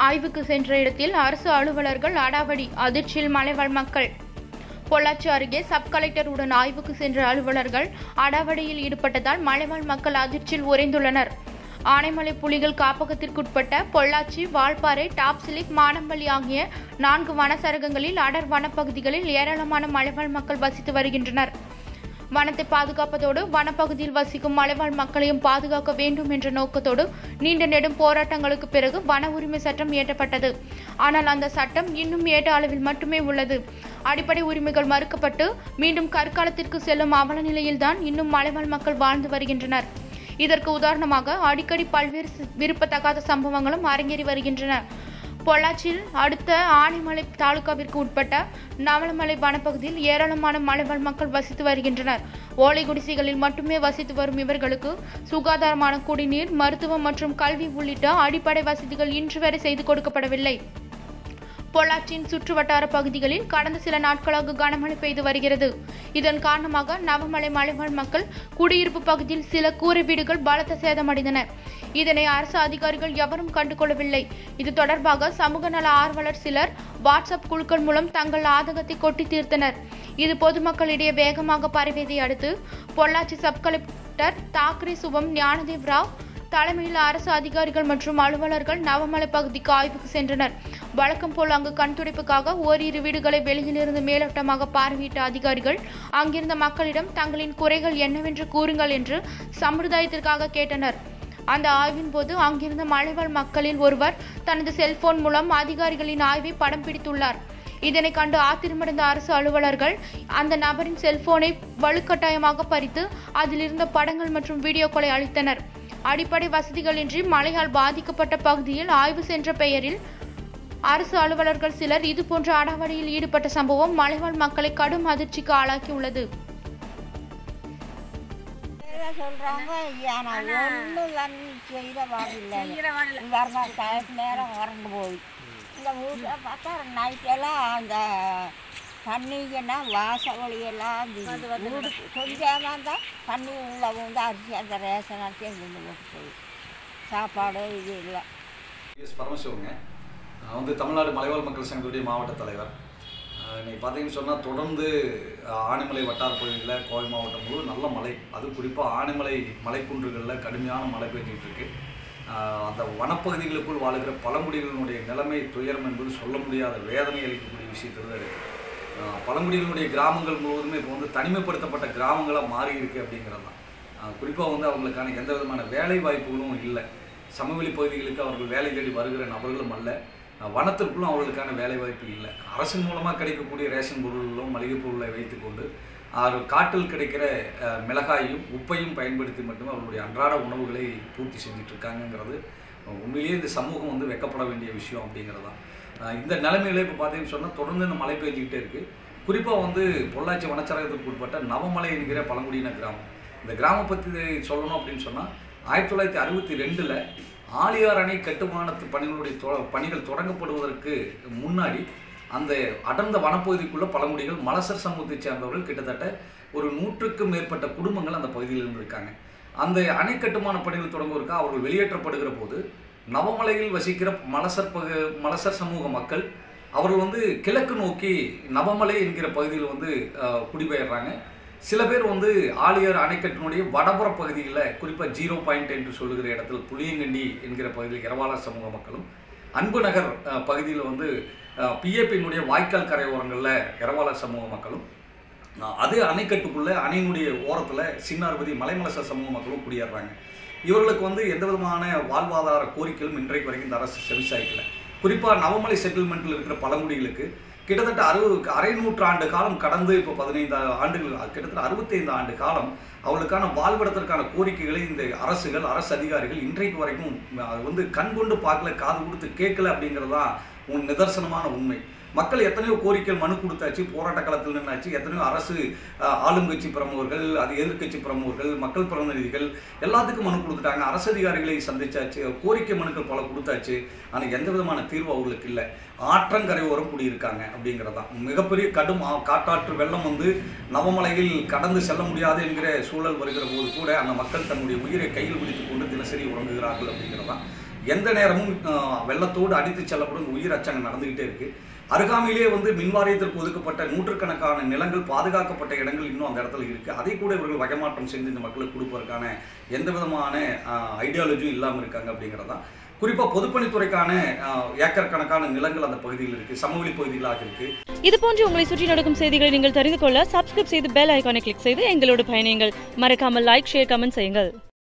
ஆய்வுக்கு சென்ற இடத்தில் அரசு அலுவலர்கள் அடாவடி அதிர்ச்சியில் மலைவாழ் மக்கள் பொள்ளாச்சி அருகே சப் கலெக்டருடன் ஆய்வுக்கு சென்ற அலுவலர்கள் அடாவடியில் ஈடுபட்டதால் மலைவாழ் மக்கள் அதிர்ச்சியில் உறைந்துள்ளனர் ஆனைமலை புலிகள் காப்பகத்திற்குட்பட்ட பொள்ளாச்சி வால்பாறை டாப் சிலிப் மானம்பள்ளி ஆகிய நான்கு வனச்சரகங்களில் அடர் வனப்பகுதிகளில் ஏராளமான மலைவாழ் மக்கள் வசித்து வருகின்றனர் வனத்தை பாதுகாப்பதோடு வனப்பகுதியில் வசிக்கும் மலைவாழ் மக்களையும் பாதுகாக்க வேண்டும் என்ற நோக்கத்தோடு நீண்ட நெடும் போராட்டங்களுக்கு பிறகு வன உரிமை சட்டம் இயற்றப்பட்டது ஆனால் அந்த சட்டம் இன்னும் ஏற்ற அளவில் மட்டுமே உள்ளது அடிப்படை உரிமைகள் மறுக்கப்பட்டு மீண்டும் கற்காலத்திற்கு செல்லும் அவல நிலையில்தான் இன்னும் மலைவாழ் மக்கள் வாழ்ந்து வருகின்றனர் இதற்கு உதாரணமாக அடிக்கடி பல்வேறு சி- விரும்பத்தகாத சம்பவங்களும் அரங்கேறி வருகின்றன பொள்ளாச்சியில் அடுத்த ஆனைமலை தாலுகாவிற்கு உட்பட்ட நவலமலை வனப்பகுதியில் ஏராளமான மலைவாழ் மக்கள் வசித்து வருகின்றனர் ஓலை குடிசைகளில் மட்டுமே வசித்து வரும் இவர்களுக்கு சுகாதாரமான குடிநீர் மருத்துவம் மற்றும் கல்வி உள்ளிட்ட அடிப்படை வசதிகள் இன்று வரை செய்து கொடுக்கப்படவில்லை பொள்ளாச்சியின் சுற்றுவட்டார பகுதிகளில் கடந்த சில நாட்களாக கனமழை பெய்து வருகிறது இதன் காரணமாக நவமலை மலைவாழ் மக்கள் குடியிருப்பு பகுதியில் சில கூரை வீடுகள் பலத்த சேதமடைந்தன இதனை அரசு அதிகாரிகள் எவரும் கண்டுகொள்ளவில்லை இது தொடர்பாக சமூக நல ஆர்வலர் சிலர் வாட்ஸ்அப் குழுக்கள் மூலம் தங்கள் ஆதங்கத்தை கொட்டி தீர்த்தனர் இது பொதுமக்களிடையே வேகமாக பரவியதை அடுத்து பொள்ளாச்சி சப் கலெக்டர் தாக்கரே சுபம் ஞானதேவ் ராவ் தலைமையில் அரசு அதிகாரிகள் மற்றும் அலுவலர்கள் நவமலை பகுதிக்கு ஆய்வுக்கு சென்றனர் வழக்கம் போல் அங்கு கண்துடைப்புக்காக ஓரிரு வீடுகளை வெளியிலிருந்து மேலோட்டமாக பார்வையிட்ட அதிகாரிகள் அங்கிருந்த மக்களிடம் தங்களின் குறைகள் என்னவென்று கூறுங்கள் என்று சம்பிரதாயத்திற்காக கேட்டனர் அந்த ஆய்வின் போது அங்கிருந்த மலைவாழ் மக்களில் ஒருவர் தனது செல்போன் மூலம் அதிகாரிகளின் ஆய்வை படம் பிடித்துள்ளார் இதனை கண்டு ஆத்திரமடைந்த அரசு அலுவலர்கள் அந்த நபரின் செல்போனை வலுக்கட்டாயமாக பறித்து அதில் இருந்த படங்கள் மற்றும் வீடியோக்களை அளித்தனர் அடிப்படை வசதிகளின்றி மழையால் பாதிக்கப்பட்ட பகுதியில் ஆய்வு சென்ற பெயரில் அரசு அலுவலர்கள் சிலர் இதுபோன்ற அடாவடியில் ஈடுபட்ட சம்பவம் மலைவாழ் மக்களை கடும் அதிர்ச்சிக்கு ஆளாக்கியுள்ளது ஏதோ சொல்றாங்க ஆனா ஒண்ணு வந்து செய்த பாடில்லை வரதா டயட் நேரம் வறண்டு போய் இந்த வீட்டில் பார்த்தா நைட்டெல்லாம் அந்த தண்ணிங்கன்னா வாச வழியெல்லாம் இருந்துச்சு. வீடு கொஞ்சம் தான் தண்ணி உள்ள வந்து அரிசி அந்த ரேஷன் அரிசி இருந்து போட்டு போய் சாப்பாடு இது இல்லை எஸ் பரமசிவங்க நான் வந்து தமிழ்நாடு மலைவாழ் மக்கள் சங்கத்துடைய மாவட்ட தலைவர் அஹ் இன்னைக்கு பார்த்தீங்கன்னு சொன்னால் தொடர்ந்து அஹ், ஆனைமலை வட்டார பகுதியில் கோவை மாவட்டம் முழு நல்ல மழை அது குறிப்பாக ஆனைமலை மலைக்குன்றுகளில் கடுமையான மழை பெய்ஞ்சிட்டு இருக்கு அஹ், அந்த வனப்பகுதிகளுக்குள் வாழுகிற பழங்குடிகளினுடைய நிலைமை துயரம் என்பது சொல்ல முடியாத வேதனை அளிக்கக்கூடிய விஷயத்தில் தான் இருக்குது பழங்குடிகளுடைய கிராமங்கள் முழுவதுமே இப்போ வந்து தனிமைப்படுத்தப்பட்ட கிராமங்களாக மாறி இருக்கு அப்படிங்கிறது தான் குறிப்பாக வந்து அவங்களுக்கான எந்த விதமான வேலை வாய்ப்புகளும் இல்லை சமவெளி பகுதிகளுக்கு அவர்கள் வேலை தேடி வருகிற நபர்களும் அல்ல அஹ் வனத்திற்குள்ளும் அவர்களுக்கான வேலை வாய்ப்பு இல்லை அரசின் மூலமாக கிடைக்கக்கூடிய ரேஷன் பொருள்களும் மளிகை பொருளை வைத்துக்கொண்டு அவர் காட்டில் கிடைக்கிற அஹ், மிளகாயும் உப்பையும் பயன்படுத்தி மட்டுமே அவர்களுடைய அன்றாட உணவுகளை பூர்த்தி செஞ்சுட்டு இருக்காங்கங்கிறது அஹ், உண்மையிலேயே இந்த சமூகம் வந்து வெக்கப்பட வேண்டிய விஷயம் அப்படிங்கிறது தான் அஹ், இந்த நிலைமையில இப்போ பார்த்தீங்கன்னு சொன்னால் தொடர்ந்து இந்த மழை பெஞ்சிக்கிட்டே இருக்குது குறிப்பாக வந்து பொள்ளாச்சி வனச்சரகத்திற்கு உட்பட்ட நவமலை என்கிற பழங்குடியின கிராமம் இந்த கிராமம் பற்றி சொல்லணும் அப்படின்னு சொன்னால் ஆயிரத்தி தொள்ளாயிரத்தி அறுபத்தி ரெண்டில் ஆலியார் அணை கட்டுமானத்து பணிகளுடைய தொ பணிகள் தொடங்கப்படுவதற்கு முன்னாடி அந்த அடர்ந்த வனப்பகுதிக்குள்ள பழங்குடிகள் மலசர் சமூகத்தைச் சேர்ந்தவர்கள் கிட்டத்தட்ட ஒரு நூற்றுக்கும் மேற்பட்ட குடும்பங்கள் அந்த பகுதியில் இருந்திருக்காங்க அந்த அணை கட்டுமான பணிகள் தொடங்குவதற்கு அவர்கள் வெளியேற்றப்படுகிற போது நவமலையில் வசிக்கிற மலசர் பகு மலசர் சமூக மக்கள் அவர்கள் வந்து கிழக்கு நோக்கி நவமலை என்கிற பகுதியில் வந்து அஹ், குடிபெயர்றாங்க சில பேர் வந்து ஆலியார் அணைக்கட்டினுடைய வடபுற பகுதியில் குறிப்பாக ஜீரோ பாயிண்ட் என்று சொல்லுகிற இடத்தில் புளியங்கண்டி என்கிற பகுதியில் இரவாளர் சமூக மக்களும் அன்பு நகர் பகுதியில் வந்து பிஏபியினுடைய வாய்க்கால் கரையோரங்களில் இரவாளர் சமூக மக்களும் அஹ், அதே அணைக்கட்டுக்குள்ளே அணையினுடைய ஓரத்தில் சின்னார்பதி மலைமலச சமூக மக்களும் குடியேறாங்க இவர்களுக்கு வந்து எந்த விதமான வாழ்வாதார கோரிக்கைகளும் இன்றைக்கு வரைக்கும் இந்த அரசு செவிசாய்க்கல குறிப்பாக நவமலை செட்டில்மெண்ட்டில் இருக்கிற பழங்குடிகளுக்கு கிட்டத்தட்ட அறுபது அரை நூற்றாண்டு காலம் கடந்து இப்போ பதினைந்து ஆண்டுகள் கிட்டத்தட்ட அறுபத்தைந்து ஆண்டு காலம் அவளுக்கான வாழ்விடத்திற்கான கோரிக்கைகளை இந்த அரசுகள் அரசு அதிகாரிகள் இன்றைக்கு வரைக்கும் அது வந்து கண் கொண்டு பார்க்கல காது கொடுத்து கேட்கல அப்படிங்கிறது தான் உன் நிதர்சனமான உண்மை மக்கள் எத்தனையோ கோரிக்கைகள் மனு கொடுத்தாச்சு போராட்ட களத்தில் நின்னாச்சு எத்தனையோ அரசு அஹ், ஆளுங்கட்சி பிரமுகர்கள் அது எதிர்க்கட்சி பிரமுகர்கள் மக்கள் பிரதிநிதிகள் எல்லாத்துக்கும் மனு கொடுத்துட்டாங்க அரசு அதிகாரிகளை சந்திச்சாச்சு கோரிக்கை மனுக்கள் பல கொடுத்தாச்சு ஆனால் எந்த விதமான தீர்வு அவங்களுக்கு இல்லை ஆற்றங்கரையோரம் குடியிருக்காங்க அப்படிங்கிறதான் மிகப்பெரிய கடும் ஆ- காட்டாற்று வெள்ளம் வந்து நவமலையில் கடந்து செல்ல முடியாது என்கிற சூழல் வருகிற போது கூட அந்த மக்கள் தன்னுடைய உயிரை கையில் பிடித்துக் கொண்டு தினசரி உறங்குகிறார்கள் அப்படிங்கிறதான் எந்த நேரமும் ஆஹ், வெள்ளத்தோடு அடித்து செல்லப்படும் உயிர் அச்சங்கள் நடந்துகிட்டே இருக்கு அருகாமையிலேயே வந்து மின் வாரியத்திற்கு ஒதுக்கப்பட்ட நூற்றுக்கணக்கான நிலங்கள் பாதுகாக்கப்பட்ட இடங்கள் இன்னும் அந்த இடத்துல இருக்கு அதை கூட இவர்கள் வகைமாற்றம் செஞ்சு இந்த மக்களுக்கு கொடுப்பதற்கான எந்த விதமான ஐடியாலஜியும் இல்லாமல் இருக்காங்க அப்படிங்கிறதான் குறிப்பாக பொதுப்பணித்துறைக்கான ஆஹ், ஏக்கர் கணக்கான நிலங்கள் அந்த பகுதியில் இருக்கு சமவெளி பகுதிகளாக இருக்கு இது போன்று உங்களை சுற்றி நடக்கும் செய்திகளை நீங்கள் தெரிந்து கொள்ள சப்ஸ்கிரைப் செய்து பெல் ஐகானை கிளிக் செய்து எங்களோடு பயணியுங்கள் மறக்காமல் லைக் ஷேர் கமெண்ட் செய்யுங்கள்